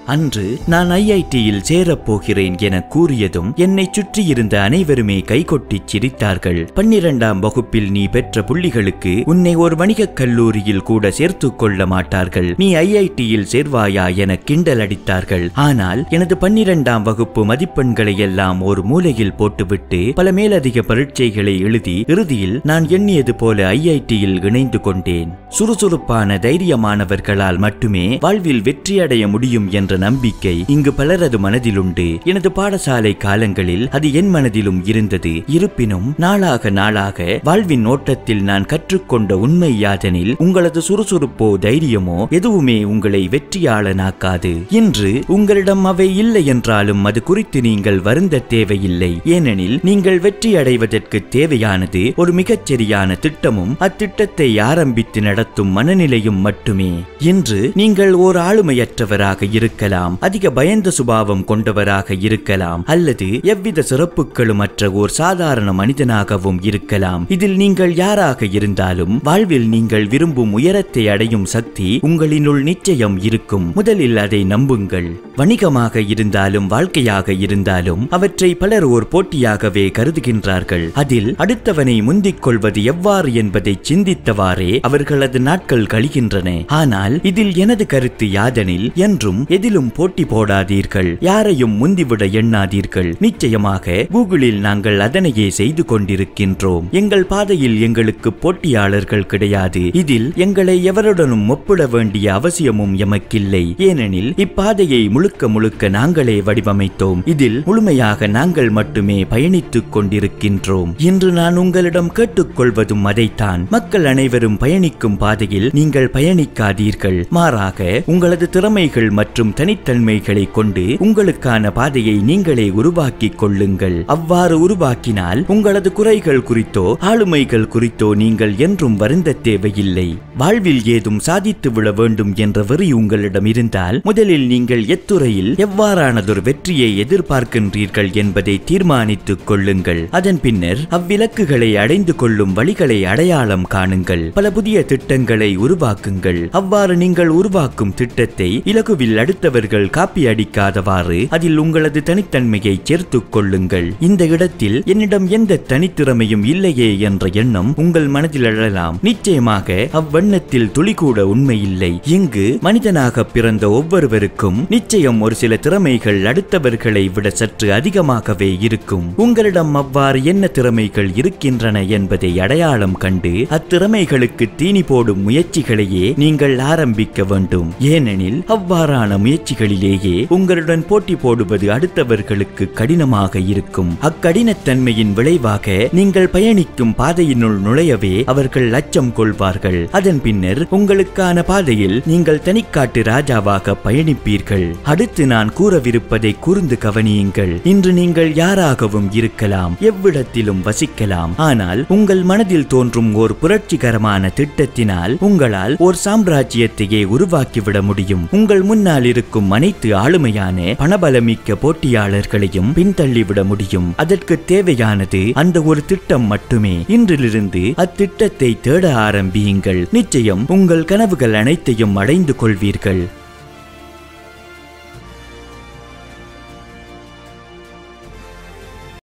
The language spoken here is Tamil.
அன்று நான் ஐஐடியில் சேரப் போகிறேன் என கூறியதும் என்னை சுற்றியிருந்த அனைவருமே கைகொட்டிச் சிரித்தார்கள் பன்னிரண்டாம் வகுப்பில் நீ பெற்ற புள்ளிகளுக்கு உன்னை ஒரு வணிகக் கல்லூரியில் கூட சேர்த்துக் கொள்ள மாட்டார்கள் நீ ஐஐடியில் சேர்வாயா என கிண்டல் அடித்தார்கள் ஆனால் எனது பன்னிரண்டாம் வகுப்பு மதிப்பெண்களை எல்லாம் ஒரு மூலையில் போட்டுவிட்டு பல மேலதிக பரீட்சைகளை எழுதி இறுதியில் நான் எண்ணியது போல ஐஐடியில் இணைந்து கொண்டேன் சுறுசுறுப்பான தைரியமானவர்களால் மட்டுமே வாழ்வில் வெற்றியடைய முடியும் என்ற நம்பிக்கை இங்கு பலரது மனதில் உண்டு எனது பாடசாலை காலங்களில் அது என் மனதிலும் இருந்தது இருப்பினும் நாளாக நாளாக வாழ்வின் ஓட்டத்தில் நான் கற்றுக்கொண்ட உண்மை யாதெனில் உங்களது சுறுசுறுப்போ தைரியமோ எதுவுமே உங்களை வெற்றியாளனாக்காது இன்று உங்களிடம் அவை இல்லை என்றாலும் அது குறித்து நீங்கள் வருந்த தேவையில்லை ஏனெனில் நீங்கள் வெற்றி அடைவதற்கு தேவையானது ஒரு மிகச்சரியான திட்டமும் அத்திட்டத்தை ஆரம்பித்து நடத்தும் மனநிலையும் மட்டுமே இன்று நீங்கள் ஓர் ஆளுமையற்றவராக இருக்கலாம் அதிக பயந்த சுபாவம் கொண்டவராக இருக்கலாம் அல்லது எவ்வித சிறப்புகளும் அற்ற ஓர் சாதாரண மனிதனாகவும் இருக்கலாம் இதில் நீங்கள் யாராக இருந்தாலும் வாழ்வில் நீங்கள் விரும்பும் உயரத்தை அடையும் சக்தி உங்களினுள் நிச்சயம் இருக்கும் முதலில் அதை நம்புங்கள் வணிகமாக இருந்தாலும் வாழ்க்கையாக இருந்தாலும் அவற்றை பலர் ஓர் போட்டியாகவே கருதுகின்றார்கள் அதில் அடுத்தவனை முந்திக் கொள்வது எவ்வாறு என்பதை சிந்தித்தவாறே அவர்களது நாட்கள் கழிகின்றன ஆனால் இதில் எனது கருத்து யாதெனில் என்றும் எதிலும் போட்டி போடாதீர்கள் யாரையும் முந்திவிட எண்ணாதீர்கள் நிச்சயமாக கூகுளில் நாங்கள் அதனையே செய்து கொண்டிருக்கின்றோம் எங்கள் பாதையில் எங்களுக்கு போட்டியாளர்கள் கிடையாது இதில் எங்களை எவருடனும் ஒப்பிட வேண்டிய அவசியமும் எமக்கில்லை ஏனெனில் இப்பாதையை முழுக்க முழுக்க நாங்களே வடிவமைத்தோம் இதில் முழுமையாக நாங்கள் மட்டுமே பயணித்துக் கொண்டிருக்கின்றோம் இன்று நான் உங்களிடம் கேட்டுக்கொள்வதும் அதைத்தான் மக்கள் அனைவரும் பயணிக்கும் பாதையில் நீங்கள் பயணிக்காதீர்கள் மாறாக உங்களது திறமைகள் மற்றும் தனித்தன்மைகளை கொண்டு உங்களுக்கான பாதையை நீங்களே உருவாக்கிக் கொள்ளுங்கள் அவ்வாறு உருவாக்கினால் உங்களது குறைகள் குறித்தோ ஆளுமைகள் குறித்தோ நீங்கள் என்றும் வருந்த தேவையில்லை வாழ்வில் ஏதும் சாதித்து விட வேண்டும் என்ற வெறி உங்களிடம் இருந்தால் முதலில் நீங்கள் எத்துறையில் எவ்வாறானதொரு வெற்றியை எதிர்பார்க்கின்றீர்கள் என்பதை தீர்மானித்துக் கொள்ளுங்கள் அதன் பின்னர் அவ்விலக்குகளை அடைந்து கொள்ளும் வழிகளை அடையாளம் காணுங்கள் பல புதிய திட்டங்களை உருவாக்குங்கள் அவ்வாறு நீங்கள் உருவாக்கும் திட்டத்தை இலகுவில் அடுத்தவர்கள் காப்பி அடிக்காதவாறு அதில் உங்களது தனித்தன்மையை சேர்த்துக் கொள்ளுங்கள் இந்த இடத்தில் என்னிடம் எந்த தனித்திறமையும் இல்லையே என்ற எண்ணம் உங்கள் மனதில் எழலாம் நிச்சயமாக அவ்வெண்ணத்தில் துளி கூட உண்மையில்லை இங்கு மனிதனாக பிறந்த ஒவ்வொருவருக்கும் நிச்சயம் ஒரு சில திறமைகள் அடுத்தவர்களை விட சற்று அதிகமாகவே இருக்கும் உங்களிடம் அவ்வாறு என்ன திறமைகள் இருக்கின்றன என்பதை அடையாளம் கண்டு அத்திறமைகளுக்கு தீனி போடும் முயற்சிகளையே நீங்கள் ஆரம்பிக்க வேண்டும் ஏனெனில் அவ்வாறான முயற்சிகளிலேயே உங்களுடன் போட்டி போடுவது அடுத்தவர்களுக்கு கடினமாக இருக்கும் அக்கடினத்தன்மையின் விளைவாக நீங்கள் பயணிக்கும் பாதையினுள் நுழையவே அவர்கள் அச்சம் கொள்வார்கள் அதன் பின்னர் உங்களுக்கான பாதையில் நீங்கள் தனிக்காட்டு ராஜாவாக பயணிப்பீர்கள் அடுத்து நான் கூறவிருப்பதை கூர்ந்து கவனியுங்கள் இன்று நீங்கள் யாராகவும் இருக்கலாம் எவ்விடத்திலும் வசிக்கலாம் ஆனால் உங்கள் மனதில் தோன்றும் ஓர் புரட்சிகரமான திட்டத்தினால் உங்களால் ஓர் சாம்ராஜ்யத்தையே உருவாக்கிவிட முடியும் உங்கள் முன்னால் இருக்கும் அனைத்து ஆளுமையான பணபலமிக்க போட்டியாளர்களையும் பின்தள்ளிவிட முடியும் அதற்கு தேவையானது அந்த ஒரு திட்டம் மட்டுமே இன்றிலிருந்து அத்திட்டத்தை தேட ஆரம்பியுங்கள் நிச்சயம் உங்கள் கனவுகள் அனைத்தையும் அடைந்து கொள்வீர்கள்